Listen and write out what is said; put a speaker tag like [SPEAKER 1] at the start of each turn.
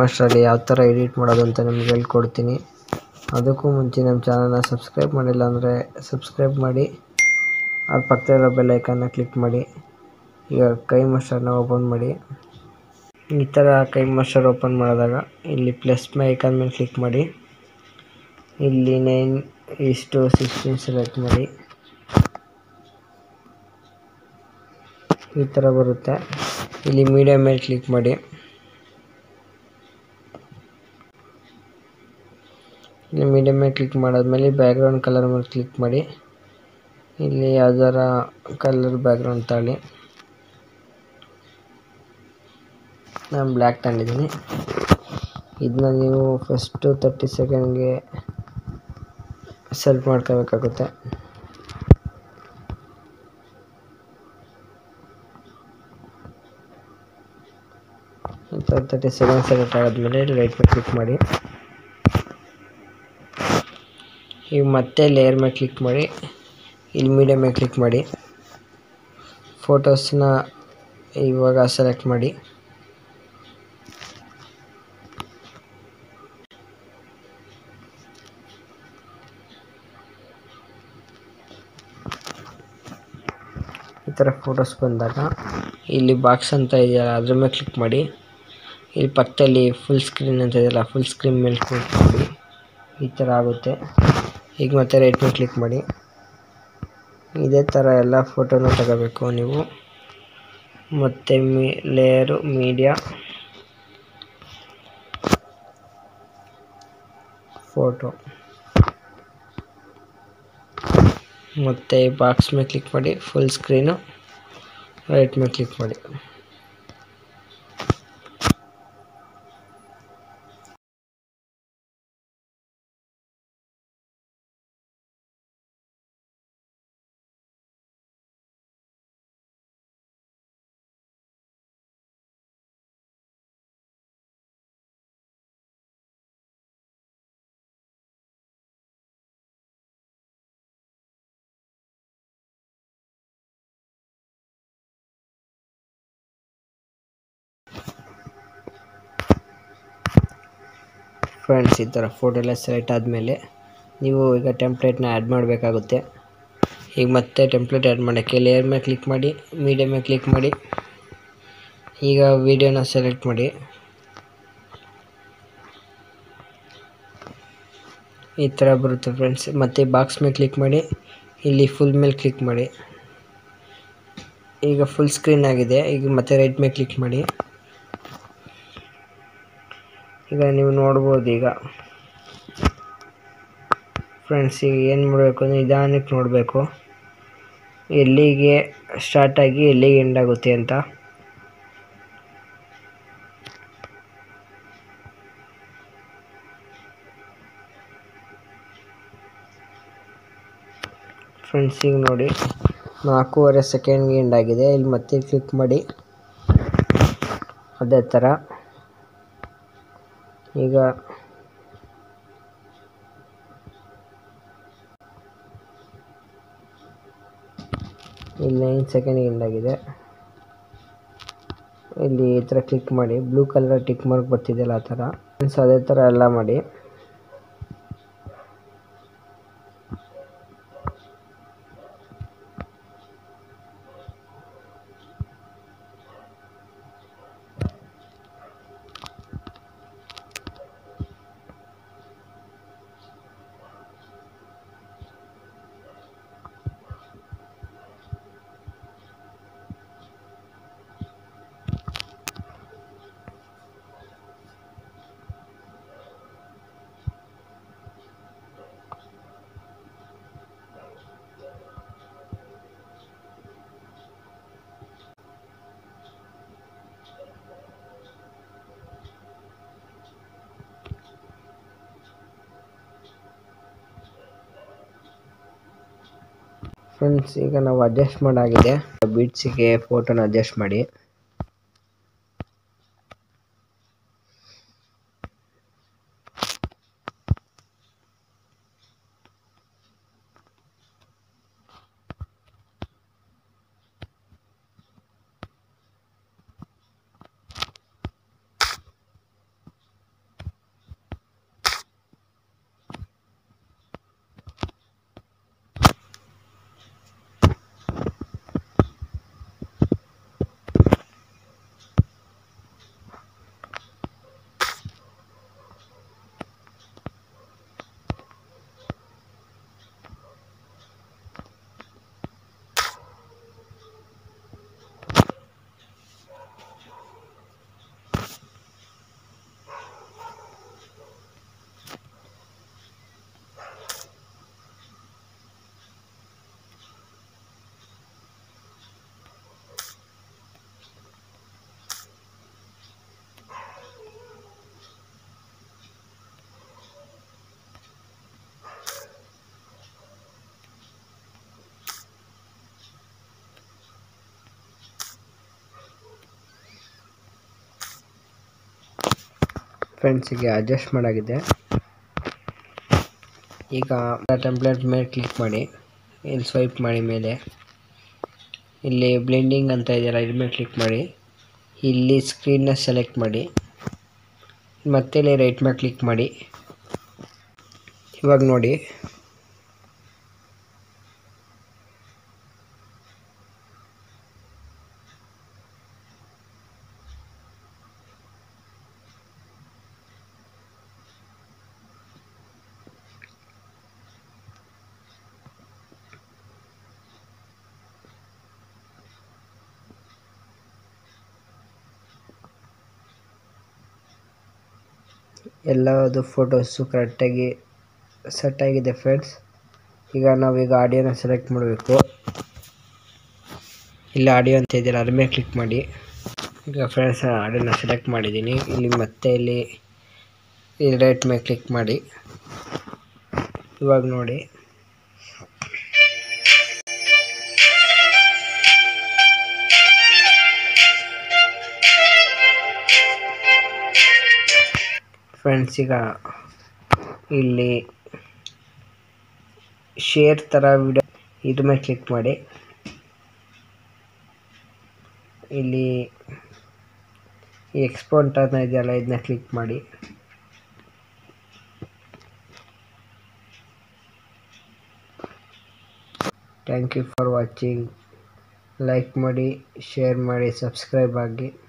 [SPEAKER 1] ಮಾಸ್ಟರಲ್ಲಿ ಯಾವ ಥರ ಎಡಿಟ್ ಮಾಡೋದು ಅಂತ ನಿಮ್ಗೆ ಹೇಳ್ಕೊಡ್ತೀನಿ ಅದಕ್ಕೂ ಮುಂಚೆ ನಮ್ಮ ಚಾನಲ್ನ ಸಬ್ಸ್ಕ್ರೈಬ್ ಮಾಡಿಲ್ಲ ಅಂದರೆ ಸಬ್ಸ್ಕ್ರೈಬ್ ಮಾಡಿ ಅದ್ರ ಪಕ್ಕದಲ್ಲಿರೋ ಬೆಲ್ ಐಕನ್ನ ಕ್ಲಿಕ್ ಮಾಡಿ ಈಗ ಕೈ ಮಾಸ್ಟರ್ನ ಓಪನ್ ಮಾಡಿ ಈ ಥರ ಕೈ ಮಾಸ್ಟರ್ ಓಪನ್ ಮಾಡಿದಾಗ ಇಲ್ಲಿ ಪ್ಲಸ್ ಐಕನ್ ಮೇಲೆ ಕ್ಲಿಕ್ ಮಾಡಿ ಇಲ್ಲಿ ನೈನ್ ಇಷ್ಟು ಸಿಕ್ಸ್ಟೀನ್ ಸೆಲೆಕ್ಟ್ ಮಾಡಿ ಈ ಥರ ಬರುತ್ತೆ ಇಲ್ಲಿ ಮೀಡಿಯಮ್ ಮೇಲೆ ಕ್ಲಿಕ್ ಮಾಡಿ ಇಲ್ಲಿ ಮೀಡಿಯಮ್ ಮೇಲೆ ಕ್ಲಿಕ್ ಮಾಡಾದ್ಮೇಲೆ ಬ್ಯಾಕ್ಗ್ರೌಂಡ್ ಕಲರ್ ಮೇಲೆ ಕ್ಲಿಕ್ ಮಾಡಿ ಇಲ್ಲಿ ಯಾವ್ದಾರ ಕಲರ್ ಬ್ಯಾಕ್ಗ್ರೌಂಡ್ ತಗೊಳ್ಳಿ ನಾನು ಬ್ಲ್ಯಾಕ್ ತಗೊಂಡಿದ್ದೀನಿ ಇದನ್ನ ನೀವು ಫಸ್ಟು ತರ್ಟಿ ಸೆಕೆಂಡ್ಗೆ ಸೆಲೆಕ್ಟ್ ಮಾಡ್ಕೋಬೇಕಾಗುತ್ತೆ ತರ್ಟಿ ಸೆಕೆಂಡ್ ಸೆಲೆಕ್ಟ್ ಆದಮೇಲೆ ಲೈಟ್ ಮೇಲೆ ಕ್ಲಿಕ್ ಮಾಡಿ ಈಗ ಮತ್ತೆ ಲೇಯರ್ ಮೇಲೆ ಕ್ಲಿಕ್ ಮಾಡಿ ಇಲ್ಲಿ ಮೀಡಿಯಮ್ ಮೇಲೆ ಕ್ಲಿಕ್ ಮಾಡಿ ಫೋಟೋಸ್ನ ಇವಾಗ ಸೆಲೆಕ್ಟ್ ಮಾಡಿ ಈ ಥರ ಫೋಟೋಸ್ ಬಂದಾಗ ಇಲ್ಲಿ ಬಾಕ್ಸ್ ಅಂತ ಇದೆಯಲ್ಲ ಅದ್ರ ಮೇಲೆ ಕ್ಲಿಕ್ ಮಾಡಿ ಇಲ್ಲಿ ಪಕ್ಕದಲ್ಲಿ ಫುಲ್ ಸ್ಕ್ರೀನ್ ಅಂತ ಇದೆಯಲ್ಲ ಫುಲ್ ಸ್ಕ್ರೀನ್ ಮೇಲೆ ಕ್ಲಿಕ್ ಮಾಡಿ ಈ ಥರ ಆಗುತ್ತೆ ಈಗ ಮತ್ತೆ ರೈಟ್ ಮೇಲೆ ಕ್ಲಿಕ್ ಮಾಡಿ ಇದೇ ಥರ ಎಲ್ಲ ಫೋಟೋನ ತಗೋಬೇಕು ನೀವು ಮತ್ತು ಮೀ ಲೇಯರು ಮೀಡಿಯಾ ಫೋಟೋ ಮತ್ತು ಬಾಕ್ಸ್ ಮೇಲೆ ಕ್ಲಿಕ್ ಮಾಡಿ ಫುಲ್ ಸ್ಕ್ರೀನು ರೈಟ್ ಮೇಲೆ ಕ್ಲಿಕ್ ಮಾಡಿ ಫ್ರೆಂಡ್ಸ್ ಈ ಥರ ಫೋಟೋ ಎಲ್ಲ ಸೆಲೆಕ್ಟ್ ಆದಮೇಲೆ ನೀವು ಈಗ ಟೆಂಪ್ಲೇಟ್ನ ಆ್ಯಡ್ ಮಾಡಬೇಕಾಗುತ್ತೆ ಈಗ ಮತ್ತೆ ಟೆಂಪ್ಲೇಟ್ ಆ್ಯಡ್ ಮಾಡೋಕ್ಕೆ ಲೇಯರ್ ಮೇಲೆ ಕ್ಲಿಕ್ ಮಾಡಿ ಮೀಡಿಯಮ್ ಮೇಲೆ ಕ್ಲಿಕ್ ಮಾಡಿ ಈಗ ವೀಡಿಯೋನ ಸೆಲೆಕ್ಟ್ ಮಾಡಿ ಈ ಥರ ಬರುತ್ತೆ ಫ್ರೆಂಡ್ಸ್ ಮತ್ತು ಬಾಕ್ಸ್ ಮೇಲೆ ಕ್ಲಿಕ್ ಮಾಡಿ ಇಲ್ಲಿ ಫುಲ್ ಮೇಲೆ ಕ್ಲಿಕ್ ಮಾಡಿ ಈಗ ಫುಲ್ ಸ್ಕ್ರೀನ್ ಆಗಿದೆ ಈಗ ಮತ್ತೆ ರೈಟ್ ಮೇಲೆ ಕ್ಲಿಕ್ ಮಾಡಿ ಈಗ ನೀವು ನೋಡ್ಬೋದು ಈಗ ಫ್ರೆಂಡ್ಸ್ ಈಗ ಏನು ಮಾಡಬೇಕು ಅಂದರೆ ನಿಧಾನಕ್ಕೆ ನೋಡಬೇಕು ಎಲ್ಲಿಗೆ ಸ್ಟಾರ್ಟ್ ಆಗಿ ಎಲ್ಲಿಗೆ ಎಂಡ್ ಆಗುತ್ತೆ ಅಂತ ಫ್ರೆಂಡ್ಸ್ ಈಗ ನೋಡಿ ನಾಲ್ಕೂವರೆ ಸೆಕೆಂಡ್ಗೆ ಎಂಡ್ ಆಗಿದೆ ಇಲ್ಲಿ ಮತ್ತೆ ಕ್ಲಿಕ್ ಮಾಡಿ ಅದೇ ಥರ ಈಗ ಇಲ್ಲಿ ನೈನ್ ಸೆಕೆಂಡ್ ಎಂಡ್ ಆಗಿದೆ ಇಲ್ಲಿ ಈ ಥರ ಕ್ಲಿಕ್ ಮಾಡಿ ಬ್ಲೂ ಕಲರ್ ಟಿಕ್ ಮಾರ್ಕ್ ಬರ್ತಿದೆಯಲ್ಲ ಆ ಥರ ಫ್ರೆಂಡ್ಸ್ ಅದೇ ಥರ ಎಲ್ಲ ಮಾಡಿ ಫ್ರೆಂಡ್ಸ್ ಈಗ ನಾವು ಅಡ್ಜಸ್ಟ್ ಮಾಡಾಗಿದೆ ಬೀಟ್ಸಿಗೆ ಫೋಟೋನ ಅಡ್ಜಸ್ಟ್ ಮಾಡಿ ಫ್ರೆಂಡ್ಸಿಗೆ ಅಡ್ಜಸ್ಟ್ ಮಾಡಾಗಿದೆ ಈಗ ಟೆಂಪ್ಲೇಟ್ ಮೇಲೆ ಕ್ಲಿಕ್ ಮಾಡಿ ಇಲ್ಲಿ ಸ್ವೈಪ್ ಮಾಡಿ ಮೇಲೆ ಇಲ್ಲಿ ಬ್ಲೆಂಡಿಂಗ್ ಅಂತ ಇದೆಯಲ್ಲ ಇದ್ರ ಮೇಲೆ ಕ್ಲಿಕ್ ಮಾಡಿ ಇಲ್ಲಿ ಸ್ಕ್ರೀನ್ನ ಸೆಲೆಕ್ಟ್ ಮಾಡಿ ಮತ್ತೆ ಇಲ್ಲಿ ರೈಟ್ ಮೇಲೆ ಕ್ಲಿಕ್ ಮಾಡಿ ಇವಾಗ ನೋಡಿ ಎಲ್ಲದು ಫೋಟೋಸು ಕರೆಕ್ಟಾಗಿ ಸೆಟ್ ಆಗಿದೆ ಫ್ರೆಂಡ್ಸ್ ಈಗ ನಾವೀಗ ಆಡಿಯೋನ ಸೆಲೆಕ್ಟ್ ಮಾಡಬೇಕು ಇಲ್ಲಿ ಆಡಿಯೋ ಅಂತ ಇದೆಯಲ್ಲ ಅದ್ರ ಮೇಲೆ ಕ್ಲಿಕ್ ಮಾಡಿ ಈಗ ಫ್ರೆಂಡ್ಸ್ ಆಡಿಯೋನ ಸೆಲೆಕ್ಟ್ ಮಾಡಿದ್ದೀನಿ ಇಲ್ಲಿ ಮತ್ತೆ ಇಲ್ಲಿ ಇಲ್ಲಿ ರೈಟ್ ಮೇಲೆ ಕ್ಲಿಕ್ ಮಾಡಿ ಇವಾಗ ನೋಡಿ ಫ್ರೆಂಡ್ಸ್ ಈಗ ಇಲ್ಲಿ ಶೇರ್ ಥರ ವಿಡಿಯೋ ಇದ್ರ ಮೇಲೆ ಕ್ಲಿಕ್ ಮಾಡಿ ಇಲ್ಲಿ ಎಕ್ಸ್ಪೋರ್ಟ್ ಅಂತ ಇದೆಯಲ್ಲ ಇದನ್ನ ಕ್ಲಿಕ್ ಮಾಡಿ thank you for watching like ಮಾಡಿ ಶೇರ್ ಮಾಡಿ ಸಬ್ಸ್ಕ್ರೈಬ್ ಆಗಿ